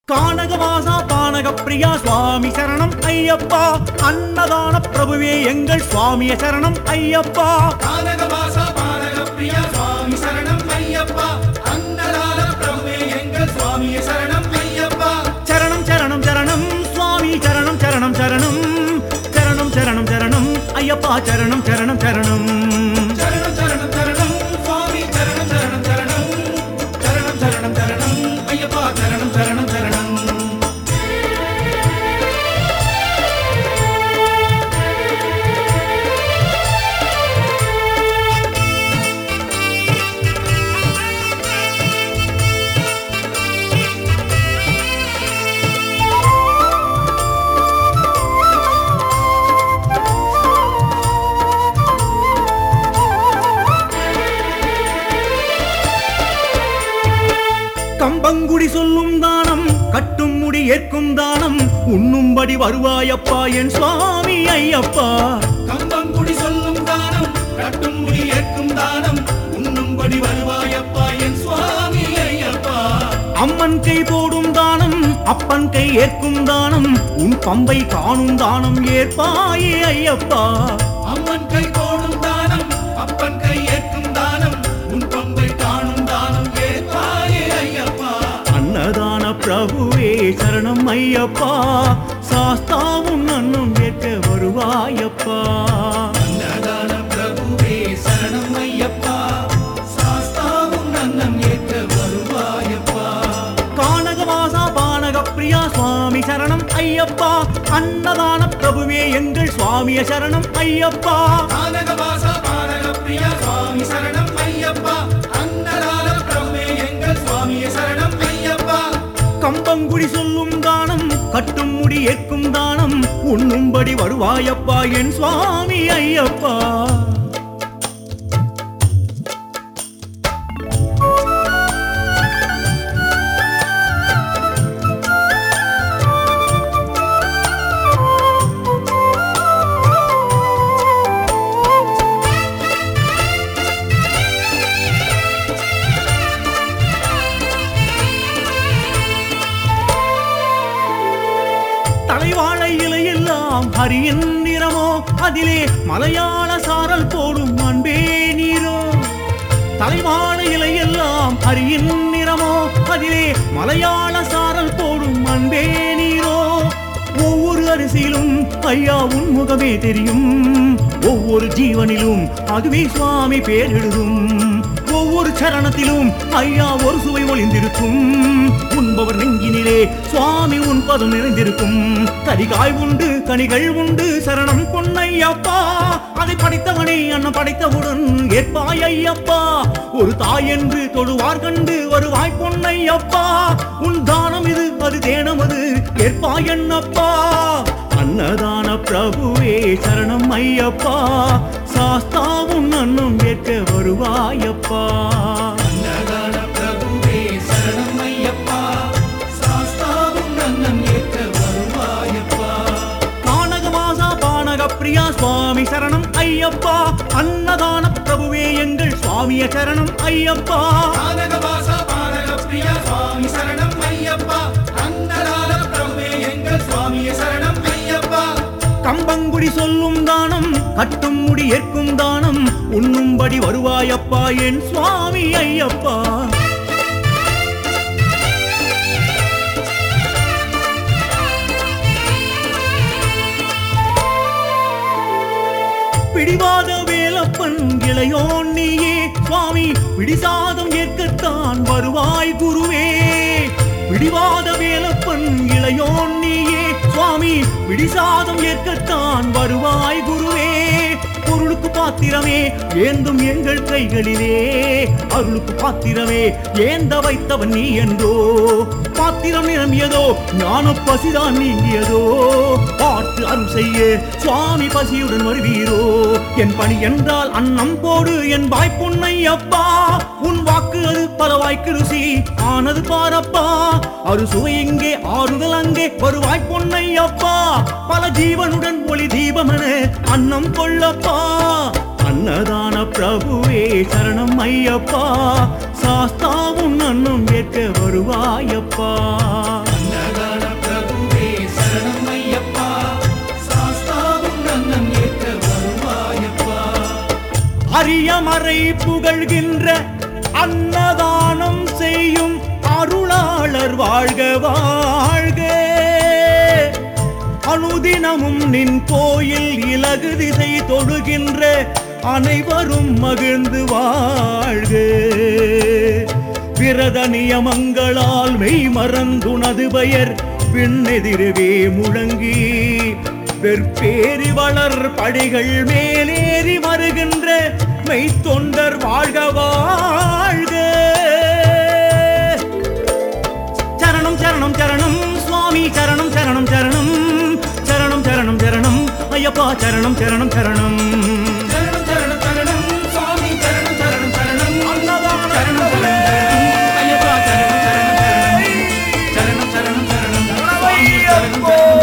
கானகவாசா பானக பிரியா சுவாமி சரணம் ஐயப்பா அன்னதான பிரபுவே எங்கள் சுவாமிய சரணம் ஐயப்பா கானகவாசா பானக பிரியா சுவாமி சரணம் ஐயப்பா அன்னதான பிரபுவே எங்கள் சுவாமியே சரணம் ஐயப்பா சரணம் சரணம் சரணம் சுவாமி சரணம் சரணம் சரணம் சரணம் சரணம் சரணம் ஐயப்பா சரணம் சரணம் சரணம் சரணம் சரணம் சரணம் சுவாமி சரணம் சரணம் சரணம் சரணம் சரணம் சரணம் ஐயப்பா சரணம் சரணம் சரணம் கம்பங்குடி சொல்லும் தானம் கட்டும் முடி ஏற்கும் தானம் உண்ணும்படி வருவாயப்பா என் சுவாமி ஐயப்பா கம்பங்குடி சொல்லும் தானம் கட்டும் முடி ஏற்கும் தானம் உண்ணும்படி வருவாயப்பா என் சுவாமி ஐயப்பா அம்மன் கை போடும் தானம் அப்பன் கை ஏற்கும் தானம் உன் பம்பை காணும் தானம் ஏற்பாயே ஐயப்பா அம்மன் கை போடும் தானம் அப்பன் கை ஏற்கும் தானம் உன் பம்பை காணும் தானம் ஏற்பாயே ஐயப்பா அன்னதான பிரபுவே சரணம் ஐயப்பா சாஸ்தாவும் அன்னம் ஏற்க வருவாயப்பா அன்னதான பிரபுவே சரணம் ஐயப்பா சாஸ்தாவும் நன்னம் ஏற்க வருவாயப்பா கானகவாசா பானக பிரியா சுவாமி சரணம் ஐயப்பா அன்னதான பிரபுவே எங்கள் சுவாமிய சரணம் ஐயப்பா கானகவாசா பானக பிரியா சுவாமி சரணம் ஐயப்பா அன்னதான பிரபுவே எங்கள் சுவாமியே சரணம் ஐயப்பா கம்பங்குடி சொல்லும் தானம் கட்டும் முடி ஏற்கும் தானம் உண்ணும்படி வருவாயப்பா என் சுவாமி ஐயப்பா தலைவாழை இலையெல்லாம் ஹரியின் நிறமோ அதிலே மலையாள சாரல் போடும் அன்பே நீரோ தலைவாழை இலையெல்லாம் ஹரியின் நிறமோ அதிலே மலையாள சாரல் போடும் அன்பே நீரோ ஒவ்வொரு அரிசியிலும் ஐயா உன் முகமே தெரியும் ஒவ்வொரு ஜீவனிலும் அதுவே சுவாமி பேர் எழுதும் ஒவ்வொரு சரணத்திலும் ஐயா ஒரு சுவை ஒளிந்திருக்கும் உண்பவர் நெஞ்சினிலே சுவாமி உன் பதம் நிறைந்திருக்கும் கரிகாய் உண்டு கனிகள் உண்டு சரணம் பொன்னையப்பா அதை படைத்தவனே அண்ணன் படைத்தவுடன் ஏற்பாய் ஐயப்பா ஒரு தாய் என்று தொழுவார் கண்டு வருவாய் பொன்னையப்பா உன் தானம் இது அது தேனம் அது ஏற்பாய் என்னப்பா அன்னதான பிரபுவே சரணம் ஐயப்பா சாஸ்தாவும் அன்னம் ஏற்க வருவாயப்பா அன்னதான பிரபுவே சரணம் ஐயப்பா சாஸ்தாவும் நன்னம் ஏற்க வருவாயப்பா கானகவாசா பானக பிரியா சுவாமி சரணம் ஐயப்பா அன்னதான பிரபுவே எங்கள் சுவாமிய சரணம் ஐயப்பா கானகவாசா பானக பிரியா சுவாமி சரணம் ஐயப்பா அன்னதான பிரபுவே எங்கள் சுவாமியே சரணம் ஐயப்பா கம்பங்குடி சொல்லும் தானம் கட்டும் முடி ஏற்கும் தானம் உண்ணும்படி வருவாயப்பா என் சுவாமி ஐயப்பா பிடிவாத வேலப்பன் இளையோன் நீயே சுவாமி பிடிசாதம் ஏற்கத்தான் வருவாய் குருவே பிடிவாத வேலப்பன் இளையோன் நீயே சுவாமி பிடிசாதம் ஏற்கத்தான் வருவாய் குருவே பொருளுக்கு பாத்திரமே ஏந்தும் எங்கள் கைகளிலே அருளுக்கு பாத்திரமே ஏந்த வைத்தவன் நீ என்றோ பாத்திரம் நிரம்பியதோ ஞான பசிதான் நீங்கியதோ பார்த்து அருள் செய்ய சுவாமி பசியுடன் வருவீரோ என் பணி என்றால் அன்னம் போடு என் வாய் பொன்னை அப்பா உன் வாக்கு அது பல வாய்க்கு ருசி ஆனது பாரப்பா அரு சுவை இங்கே ஆறுதல் அங்கே வருவாய் பொன்னை அப்பா பல ஜீவனுடன் ஒளி தீபமென அன்னம் கொள்ளப்பா அன்னதான பிரபுவே சரணம் ஐயப்பா சாஸ்தாவும் அன்னம் ஏற்க வருவாயப்பா அன்னதான அரியமறை புகழ்கின்ற அன்னதானம் செய்யும் அருளாளர் வாழ்க வாழ்க அனுதினமும் நின் கோயில் இலகு திசை தொழுகின்ற அனைவரும் மகிழ்ந்து வாழ்க விரத நியமங்களால் மெய் மறந்துனது பெயர் பின்னெதிரவே முழங்கி வெற்பேறி வளர் படிகள் மேலேறி வருகின்ற மெய்த்தொண்டர் வாழ்க வாழ்க சரணம் சரணம் சரணம் சுவாமி சரணம் சரணம் சரணம் சரணம் சரணம் சரணம் ஐயப்பா சரணம் சரணம் சரணம் சரணம் சரணம் சரணம் சுவாமி சரணம் சரணம் சரணம் அன்னதான சரணம் சரணம் சரணம் ஐயப்பா சரணம் சரணம் சரணம் சரணம் சரணம் சரணம் சுவாமி சரணம் சரணம்